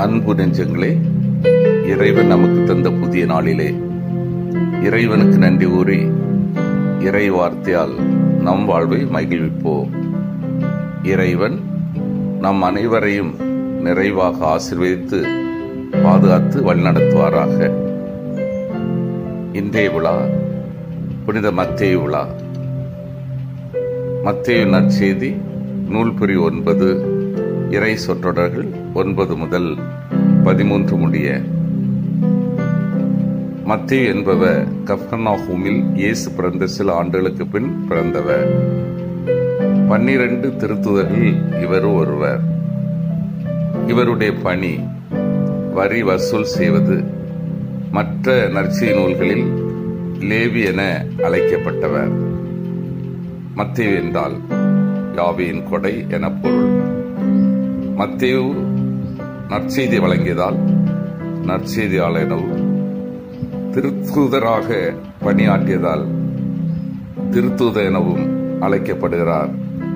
அன்பு நெஞ்சங்களே இறைவன் நமக்கு தந்த புதிய நாளிலே இறைவனுக்கு நன்றி கூறி இறை வார்த்தையால் நம் வாழ்வை மகிழ்விப்போம் இறைவன் நம் அனைவரையும் நிறைவாக ஆசீர்வதித்து பாதுகாத்து வழிநடத்துவாராக இன்றைய விழா புனித மத்தேயு விழா மத்தேயு நற்செய்தி நூல் பிரி ஒன்பது இறை சொற்றொடர்கள் ஒன்பது முதல் பதிமூன்று முடிய மத்தேயு என்பவர் கஃபர்நாஹூமில் இயேசு பிறந்த சில ஆண்டுகளுக்கு பின் பிறந்தவர் பன்னிரண்டு திருத்துதர்கள் இவர் ஒருவர் இவருடைய பணி வரி வசூல் செய்வது மற்ற நற்செய்தி நூல்களில் லேவி என அழைக்கப்பட்டவர் மத்தேயு என்றால் யாவியின் கொடை என பொருள் மத்தேயு நற்செய்தி வழங்கியதால் நற்செய்தியாளர் எனவும் திருத்தூதராக பணியாற்றியதால் திருத்தூத எனவும் அழைக்கப்படுகிறார்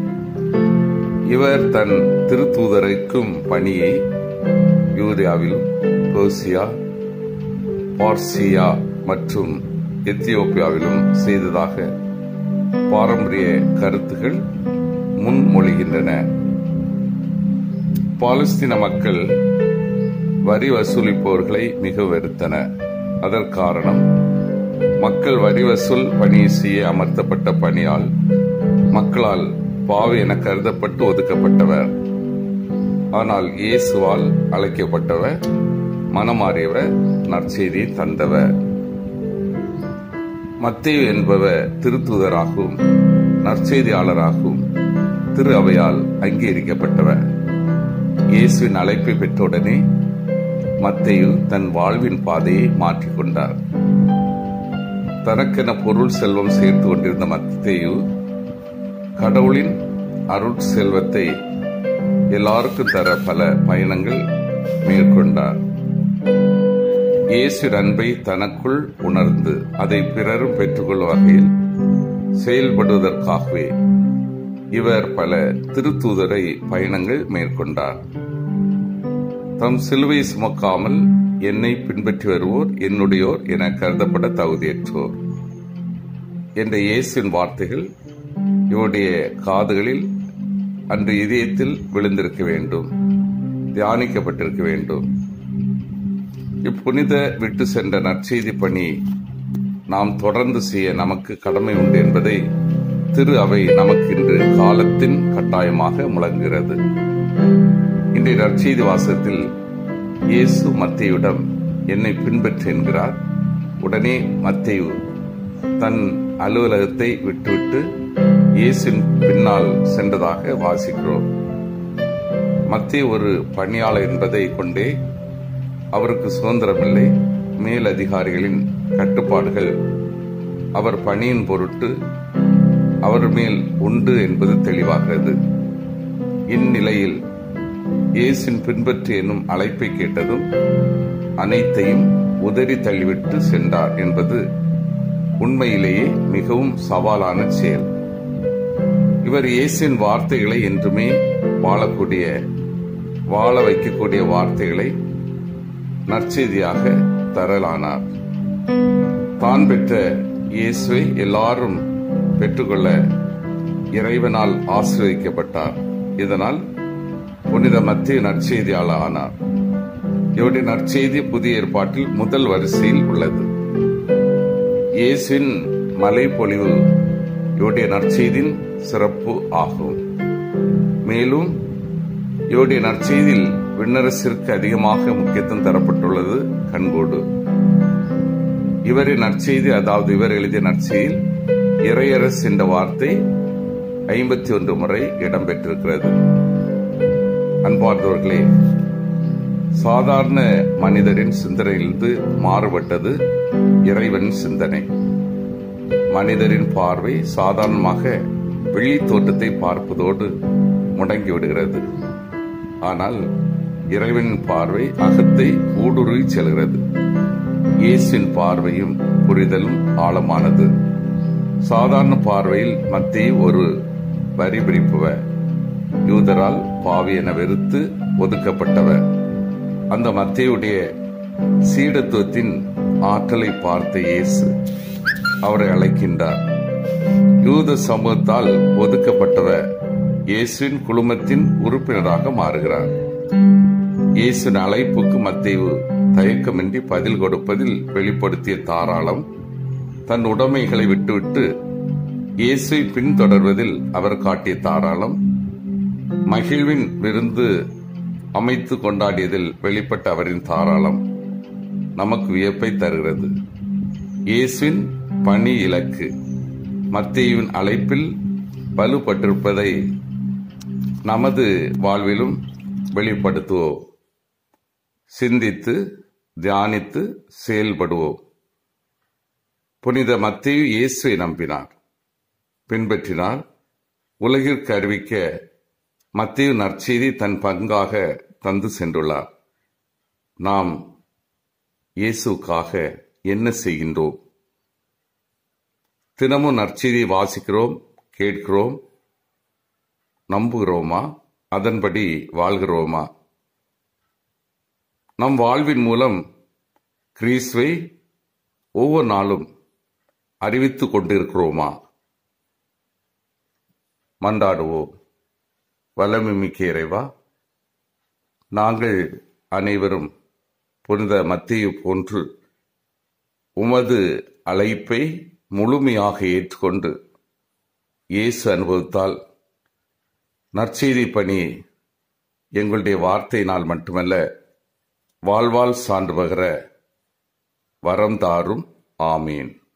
இவர் தன் திருத்தூதரைக்கும் பணியை யூரியாவிலும் பெர்சியா பார்சியா மற்றும் எத்தியோப்பியாவிலும் செய்ததாக பாரம்பரிய கருத்துகள் முன்மொழிகின்றன பாலஸ்தீன மக்கள் வரி வசூலிப்பவர்களை மிக வெறுத்தனர் அதற்கு காரணம் மக்கள் வரி வசூல் பணியை செய்ய அமர்த்தப்பட்ட பணியால் மக்களால் பாவி என கருதப்பட்டு ஒதுக்கப்பட்டவர் ஆனால் இயேசுவால் அழைக்கப்பட்டவர் மனமாறியவர் நற்செய்தியை தந்தவர் மத்தேயு என்பவர் திருத்தூதராகவும் நற்செய்தியாளராகவும் திரு அவையால் அங்கீகரிக்கப்பட்டவர் இயேசுவின் அழைப்பை பெற்றவுடனே மத்தேயு தன் வாழ்வின் பாதையை மாற்றிக்கொண்டார் தனக்கென பொருள் செல்வம் சேர்த்து கொண்டிருந்த மத்தேயு கடவுளின் அருட் செல்வத்தை எல்லாருக்கும் தர பல பயணங்கள் மேற்கொண்டார் இயேசு அன்பை தனக்குள் உணர்ந்து அதை பிறரும் பெற்றுக்கொள்ளும் வகையில் செயல்படுவதற்காகவே இவர் பல திருத்தூதரை பயணங்கள் மேற்கொண்டார் தம் சிலுவை சுமக்காமல் என்னை பின்பற்றி வருவோர் என்னுடையோர் என கருதப்பட தகுதியற்றோர் என்ற இயேசுவின் வார்த்தைகள் இவருடைய காதுகளில் அன்று இதயத்தில் விழுந்திருக்க வேண்டும் தியானிக்கப்பட்டிருக்க வேண்டும் இப்புனித விட்டு சென்ற நற்செய்தி பணி நாம் தொடர்ந்து செய்ய நமக்கு கடமை உண்டு என்பதை திரு அவை நமக்கு இன்று காலத்தின் கட்டாயமாக முழங்குகிறது இன்றைய நற்செய்தி வாசகத்தில் இயேசு மத்தையுடன் என்னை பின்பற்று என்கிறார் உடனே மத்தையு தன் அலுவலகத்தை விட்டுவிட்டு இயேசின் பின்னால் சென்றதாக வாசிக்கிறோம் மத்திய ஒரு பணியாளர் என்பதை கொண்டே அவருக்கு சுதந்திரமில்லை மேல் அதிகாரிகளின் கட்டுப்பாடுகள் அவர் பணியின் பொருட்டு அவர் மேல் உண்டு என்பது தெளிவாகிறது இந்நிலையில் இயேசின் பின்பற்று என்னும் அழைப்பை கேட்டதும் அனைத்தையும் உதறி தள்ளிவிட்டு சென்றார் என்பது உண்மையிலேயே மிகவும் சவாலான செயல் இவர் இயேசின் வார்த்தைகளை என்றுமே வாழக்கூடிய வாழ வைக்கக்கூடிய வார்த்தைகளை நற்செய்தியாக தரலானார் தான் பெற்ற இயேசுவை எல்லாரும் பெற்றுக்கொள்ள இறைவனால் ஆசிர்வதிக்கப்பட்டார் இதனால் புனித மத்திய நற்செய்தியாளர் ஆனார் இவருடைய நற்செய்தி புதிய ஏற்பாட்டில் முதல் வரிசையில் உள்ளது இயேசுவின் மலை பொழிவு இவருடைய நற்செய்தியின் சிறப்பு ஆகும் மேலும் இவருடைய நற்செய்தியில் விண்ணரசிற்கு அதிகமாக முக்கியத்துவம் தரப்பட்டுள்ளது கண்கோடு இவரின் நற்செய்தி அதாவது இவர் எழுதிய நற்செய்தியில் இறையரசு என்ற வார்த்தை ஐம்பத்தி ஒன்று முறை இடம்பெற்றிருக்கிறது அன்பார்ந்தவர்களே சாதாரண மனிதரின் சிந்தனையிலிருந்து மாறுபட்டது இறைவன் சிந்தனை மனிதரின் பார்வை சாதாரணமாக வெளி தோற்றத்தை பார்ப்பதோடு முடங்கி விடுகிறது ஆனால் இறைவனின் பார்வை அகத்தை ஊடுருவி செல்கிறது இயேசுவின் பார்வையும் புரிதலும் ஆழமானது சாதாரண பார்வையில் மத்திய ஒரு வரி பிரிப்புவர் யூதரால் பாவி என வெறுத்து ஒதுக்கப்பட்டவர் அந்த மத்தேயுடைய சீடத்துவத்தின் ஆற்றலை பார்த்த இயேசு அவரை அழைக்கின்றார் யூத சமூகத்தால் ஒதுக்கப்பட்டவர் இயேசுவின் குழுமத்தின் உறுப்பினராக மாறுகிறார் இயேசுவின் அழைப்புக்கு மத்தேயு தயக்கமின்றி பதில் கொடுப்பதில் வெளிப்படுத்திய தாராளம் தன் உடைமைகளை விட்டுவிட்டு இயேசுவை பின்தொடர்வதில் அவர் காட்டிய தாராளம் மகிழ்வின் விருந்து அமைத்து கொண்டாடியதில் வெளிப்பட்ட அவரின் தாராளம் நமக்கு வியப்பை தருகிறது இயேசுவின் பணி இலக்கு மத்தேயுவின் அழைப்பில் வலுப்பட்டிருப்பதை நமது வாழ்விலும் வெளிப்படுத்துவோம் சிந்தித்து தியானித்து செயல்படுவோம் புனித மத்தேயு இயேசுவை நம்பினார் பின்பற்றினார் உலகிற்கு அறிவிக்க மத்திய நற்செய்தி தன் பங்காக தந்து சென்றுள்ளார் நாம் இயேசுக்காக என்ன செய்கின்றோம் தினமும் நற்செய்தி வாசிக்கிறோம் கேட்கிறோம் நம்புகிறோமா அதன்படி வாழ்கிறோமா நம் வாழ்வின் மூலம் கிறிஸ்துவை ஒவ்வொரு நாளும் அறிவித்துக் கொண்டிருக்கிறோமா மன்றாடுவோம் வல்லமிமிக்க இறைவா நாங்கள் அனைவரும் புனித மத்திய போன்று உமது அழைப்பை முழுமையாக ஏற்றுக்கொண்டு இயேசு அனுபவத்தால் நற்செய்தி பணி எங்களுடைய வார்த்தையினால் மட்டுமல்ல வாழ்வால் சான்று பகர வரம் தாரும் ஆமீன்